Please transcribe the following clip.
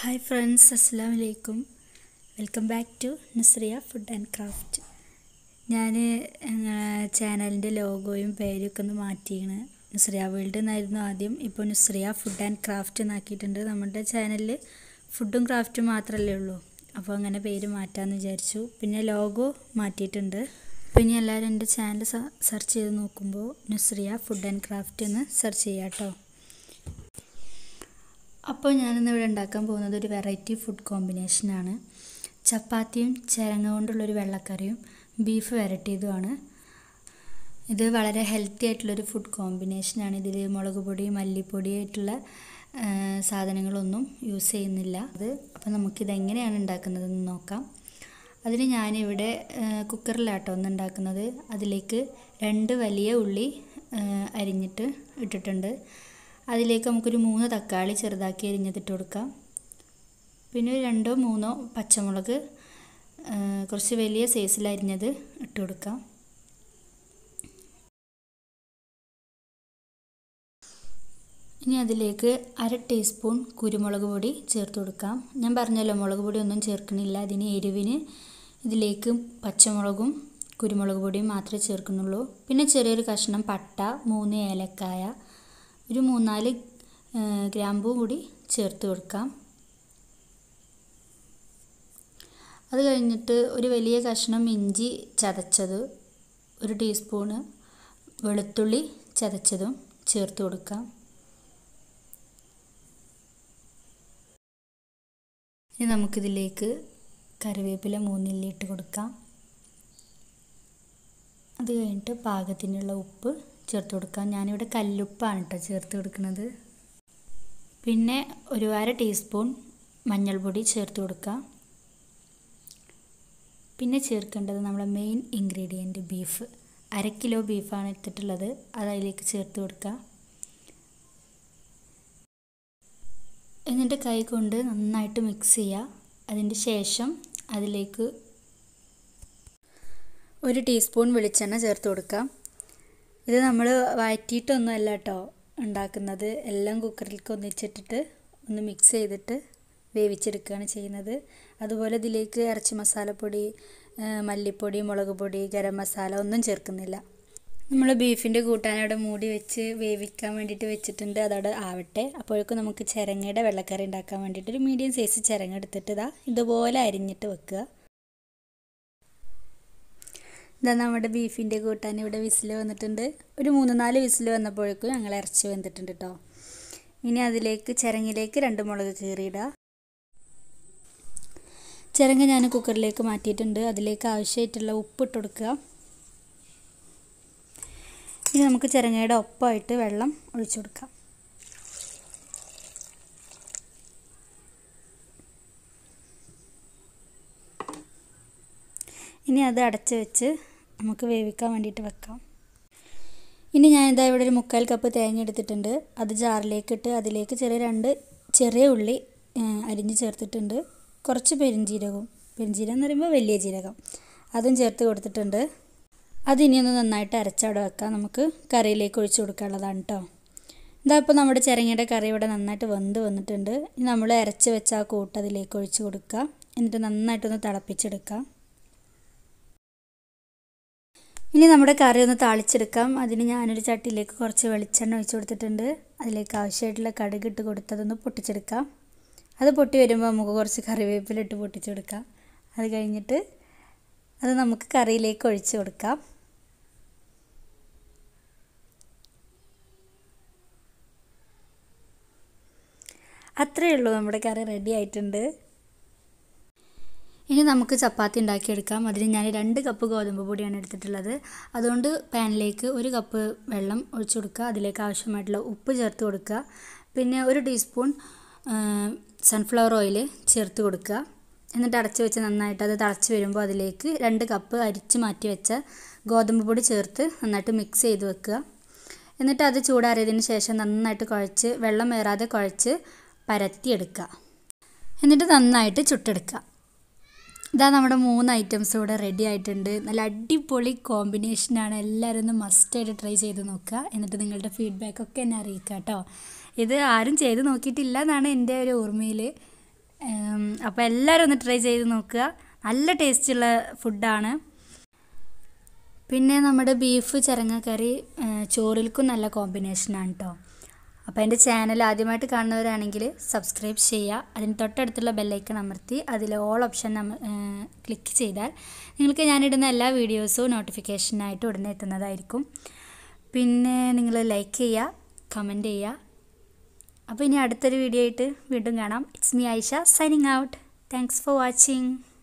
hi friends അസ്സാം വലൈക്കും welcome back to Nusriya food and craft ഞാൻ ചാനലിൻ്റെ ലോഗോയും പേരും ഒക്കെ ഒന്ന് മാറ്റിയാണ് നുസ്രിയ വേൾഡ് എന്നായിരുന്നു ആദ്യം ഇപ്പോൾ നുസ്രിയ ഫുഡ് ആൻഡ് ക്രാഫ്റ്റ് എന്നാക്കിയിട്ടുണ്ട് നമ്മുടെ ചാനലിൽ ഫുഡും ക്രാഫ്റ്റും മാത്രമല്ലേ ഉള്ളൂ അപ്പോൾ അങ്ങനെ പേര് മാറ്റാമെന്ന് വിചാരിച്ചു പിന്നെ ലോഗോ മാറ്റിയിട്ടുണ്ട് പിന്നെ എല്ലാവരും എൻ്റെ ചാനൽ സെർച്ച് ചെയ്ത് നോക്കുമ്പോൾ നുസ്രിയ ഫുഡ് ആൻഡ് ക്രാഫ്റ്റ് എന്ന് സെർച്ച് ചെയ്യാം കേട്ടോ അപ്പോൾ ഞാനിന്ന് ഇവിടെ ഉണ്ടാക്കാൻ പോകുന്നത് ഒരു വെറൈറ്റി ഫുഡ് കോമ്പിനേഷനാണ് ചപ്പാത്തിയും ചിരങ്ങ കൊണ്ടുള്ളൊരു വെള്ളക്കറിയും ബീഫ് വരട്ടിയതുമാണ് ഇത് വളരെ ഹെൽത്തി ആയിട്ടുള്ളൊരു ഫുഡ് കോമ്പിനേഷനാണ് ഇതിൽ മുളക് പൊടി മല്ലിപ്പൊടി ആയിട്ടുള്ള സാധനങ്ങളൊന്നും യൂസ് ചെയ്യുന്നില്ല അത് അപ്പോൾ നമുക്കിത് എങ്ങനെയാണ് ഉണ്ടാക്കുന്നതെന്ന് നോക്കാം അതിന് ഞാനിവിടെ കുക്കറിലാട്ടോ ഒന്ന് ഉണ്ടാക്കുന്നത് അതിലേക്ക് രണ്ട് വലിയ ഉള്ളി അരിഞ്ഞിട്ട് ഇട്ടിട്ടുണ്ട് അതിലേക്ക് നമുക്കൊരു മൂന്ന് തക്കാളി ചെറുതാക്കി അരിഞ്ഞതിട്ട് കൊടുക്കാം പിന്നെ ഒരു രണ്ടോ മൂന്നോ പച്ചമുളക് കുറച്ച് വലിയ സൈസിൽ അരിഞ്ഞത് ഇട്ട് കൊടുക്കാം ഇനി അതിലേക്ക് അര ടീസ്പൂൺ കുരുമുളക് പൊടി ചേർത്ത് കൊടുക്കാം ഞാൻ പറഞ്ഞല്ലോ മുളക് പൊടി ഒന്നും ചേർക്കണില്ല അതിന് എരിവിന് ഇതിലേക്ക് പച്ചമുളകും കുരുമുളക് പൊടിയും മാത്രമേ ചേർക്കുന്നുള്ളൂ പിന്നെ ചെറിയൊരു കഷ്ണം പട്ട മൂന്ന് ഏലക്കായ ഒരു മൂന്നാല് ഗ്രാമ്പൂ കൂടി ചേർത്ത് കൊടുക്കാം അത് കഴിഞ്ഞിട്ട് ഒരു വലിയ കഷ്ണം ഇഞ്ചി ചതച്ചത് ഒരു ടീസ്പൂണ് വെളുത്തുള്ളി ചതച്ചതും ചേർത്ത് കൊടുക്കാം ഇനി നമുക്കിതിലേക്ക് കറിവേപ്പില മൂന്നില്ലി ഇട്ട് കൊടുക്കാം അത് കഴിഞ്ഞിട്ട് പാകത്തിനുള്ള ഉപ്പ് ചേർത്ത് കൊടുക്കാം ഞാനിവിടെ കല്ലുപ്പാണ് കേട്ടോ ചേർത്ത് കൊടുക്കുന്നത് പിന്നെ ഒരു അര ടീസ്പൂൺ മഞ്ഞൾപ്പൊടി ചേർത്ത് കൊടുക്കാം പിന്നെ ചേർക്കേണ്ടത് നമ്മുടെ മെയിൻ ഇൻഗ്രീഡിയൻറ്റ് ബീഫ് അര കിലോ ബീഫാണ് എടുത്തിട്ടുള്ളത് അത് അതിലേക്ക് ചേർത്ത് കൊടുക്കാം എന്നിട്ട് കൈ കൊണ്ട് നന്നായിട്ട് മിക്സ് ചെയ്യുക അതിൻ്റെ ശേഷം അതിലേക്ക് ഒരു ടീസ്പൂൺ വെളിച്ചെണ്ണ ചേർത്ത് കൊടുക്കാം ഇത് നമ്മൾ വഴറ്റിയിട്ടൊന്നുമല്ല കേട്ടോ ഉണ്ടാക്കുന്നത് എല്ലാം കുക്കറിലേക്ക് ഒന്നിച്ചിട്ടിട്ട് ഒന്ന് മിക്സ് ചെയ്തിട്ട് വേവിച്ചെടുക്കുകയാണ് ചെയ്യുന്നത് അതുപോലെ ഇതിലേക്ക് ഇറച്ചി മസാലപ്പൊടി മല്ലിപ്പൊടി മുളക് പൊടി ഗരം മസാല ഒന്നും ചേർക്കുന്നില്ല നമ്മൾ ബീഫിൻ്റെ കൂട്ടാനവിടെ മൂടി വെച്ച് വേവിക്കാൻ വേണ്ടിയിട്ട് വെച്ചിട്ടുണ്ട് അതവിടെ ആവട്ടെ അപ്പോഴേക്കും നമുക്ക് ചിരങ്ങയുടെ വെള്ളക്കറി ഉണ്ടാക്കാൻ വേണ്ടിയിട്ട് ഒരു മീഡിയം സൈസ് ചിരങ്ങ എടുത്തിട്ട് ഇതാ ഇതുപോലെ അരിഞ്ഞിട്ട് വെക്കുക ഇതാ നമ്മുടെ ബീഫിൻ്റെ കൂട്ടാൻ ഇവിടെ വിസിൽ വന്നിട്ടുണ്ട് ഒരു മൂന്ന് നാല് വിസിൽ വന്നപ്പോഴേക്കും ഞങ്ങൾ ഇറച്ചി വെന്തിട്ടുണ്ട് കേട്ടോ ഇനി അതിലേക്ക് ചിരങ്ങിലേക്ക് രണ്ട് മുളക് കീറിയിടുക ചിരങ്ങ ഞാൻ കുക്കറിലേക്ക് മാറ്റിയിട്ടുണ്ട് അതിലേക്ക് ആവശ്യമായിട്ടുള്ള ഉപ്പ് ഇട്ട് കൊടുക്കുക ഇനി നമുക്ക് ചിരങ്ങയുടെ ഒപ്പമായിട്ട് വെള്ളം ഒഴിച്ചു കൊടുക്കാം ഇനി അത് അടച്ച് വെച്ച് നമുക്ക് വേവിക്കാൻ വേണ്ടിയിട്ട് വെക്കാം ഇനി ഞാനിതാ ഇവിടെ ഒരു മുക്കാൽ കപ്പ് തേങ്ങ എടുത്തിട്ടുണ്ട് അത് ജാറിലേക്ക് ഇട്ട് അതിലേക്ക് ചെറിയ രണ്ട് ചെറിയ ഉള്ളി അരിഞ്ഞ് ചേർത്തിട്ടുണ്ട് കുറച്ച് പെരിഞ്ജീരകവും പെരിഞ്ജീരകം എന്ന് പറയുമ്പോൾ വലിയ ജീരകം അതും ചേർത്ത് കൊടുത്തിട്ടുണ്ട് അതിനി ഒന്ന് നന്നായിട്ട് അരച്ചവിടെ വെക്കാം നമുക്ക് കറിയിലേക്ക് ഒഴിച്ചു കൊടുക്കാനുള്ളതാണ് കേട്ടോ ഇതാ ഇപ്പോൾ നമ്മുടെ ചിരങ്ങയുടെ കറി ഇവിടെ നന്നായിട്ട് വെന്ത് വന്നിട്ടുണ്ട് ഇനി നമ്മൾ അരച്ച് വെച്ച ആ കൂട്ട് അതിലേക്ക് ഒഴിച്ച് കൊടുക്കുക എന്നിട്ട് നന്നായിട്ടൊന്ന് തിളപ്പിച്ചെടുക്കാം ഇനി നമ്മുടെ കറി ഒന്ന് താളിച്ചെടുക്കാം അതിന് ഞാനൊരു ചട്ടിയിലേക്ക് കുറച്ച് വെളിച്ചെണ്ണ ഒഴിച്ച് കൊടുത്തിട്ടുണ്ട് അതിലേക്ക് ആവശ്യമായിട്ടുള്ള കടുക് ഇട്ട് കൊടുത്തതൊന്ന് പൊട്ടിച്ചെടുക്കാം അത് പൊട്ടി വരുമ്പോൾ നമുക്ക് കുറച്ച് കറിവേപ്പിലിട്ട് പൊട്ടിച്ചെടുക്കാം അത് കഴിഞ്ഞിട്ട് അത് നമുക്ക് കറിയിലേക്ക് ഒഴിച്ച് കൊടുക്കാം അത്രയേ ഉള്ളൂ നമ്മുടെ കറി റെഡി ആയിട്ടുണ്ട് ഇനി നമുക്ക് ചപ്പാത്തി ഉണ്ടാക്കിയെടുക്കാം അതിന് ഞാൻ രണ്ട് കപ്പ് ഗോതമ്പ് പൊടിയാണ് എടുത്തിട്ടുള്ളത് അതുകൊണ്ട് പാനിലേക്ക് ഒരു കപ്പ് വെള്ളം ഒഴിച്ചു കൊടുക്കുക അതിലേക്ക് ആവശ്യമായിട്ടുള്ള ഉപ്പ് ചേർത്ത് കൊടുക്കുക പിന്നെ ഒരു ടീസ്പൂൺ സൺഫ്ലവർ ഓയിൽ ചേർത്ത് കൊടുക്കുക എന്നിട്ട് അടച്ച് വെച്ച് നന്നായിട്ട് അത് തിളച്ച് വരുമ്പോൾ അതിലേക്ക് രണ്ട് കപ്പ് അരിച്ച് മാറ്റി വെച്ച ഗോതമ്പ് പൊടി ചേർത്ത് നന്നായിട്ട് മിക്സ് ചെയ്ത് വെക്കുക എന്നിട്ട് അത് ചൂടാറിയതിന് ശേഷം നന്നായിട്ട് കുഴച്ച് വെള്ളം ഏറാതെ കുഴച്ച് പരത്തിയെടുക്കുക എന്നിട്ട് നന്നായിട്ട് ചുട്ടെടുക്കുക ഇതാ നമ്മുടെ മൂന്ന് ഐറ്റംസ് ഇവിടെ റെഡി ആയിട്ടുണ്ട് നല്ല അടിപൊളി കോമ്പിനേഷനാണ് എല്ലാവരും ഒന്ന് മസ്റ്റായിട്ട് ട്രൈ ചെയ്ത് നോക്കുക എന്നിട്ട് നിങ്ങളുടെ ഫീഡ്ബാക്ക് ഒക്കെ എന്നെ അറിയിക്കുക കേട്ടോ ഇത് ആരും ചെയ്ത് നോക്കിയിട്ടില്ല എന്നാണ് എൻ്റെ ഒരു ഓർമ്മയിൽ അപ്പോൾ എല്ലാവരും ഒന്ന് ട്രൈ ചെയ്ത് നോക്കുക നല്ല ടേസ്റ്റുള്ള ഫുഡാണ് പിന്നെ നമ്മുടെ ബീഫ് ചിരങ്ങക്കറി ചോറിൽക്കും നല്ല കോമ്പിനേഷനാണ് കേട്ടോ അപ്പോൾ എൻ്റെ ചാനൽ ആദ്യമായിട്ട് കാണുന്നവരാണെങ്കിൽ സബ്സ്ക്രൈബ് ചെയ്യുക അതിന് തൊട്ടടുത്തുള്ള ബെല്ലൈക്കൺ അമർത്തി അതിൽ ഓൾ ഓപ്ഷൻ ക്ലിക്ക് ചെയ്താൽ നിങ്ങൾക്ക് ഞാനിടുന്ന എല്ലാ വീഡിയോസും നോട്ടിഫിക്കേഷനായിട്ട് ഉടനെ എത്തുന്നതായിരിക്കും പിന്നെ നിങ്ങൾ ലൈക്ക് ചെയ്യുക കമൻറ്റ് ചെയ്യുക അപ്പോൾ ഇനി അടുത്തൊരു വീഡിയോ ആയിട്ട് വീണ്ടും കാണാം it's me Aisha signing out thanks for watching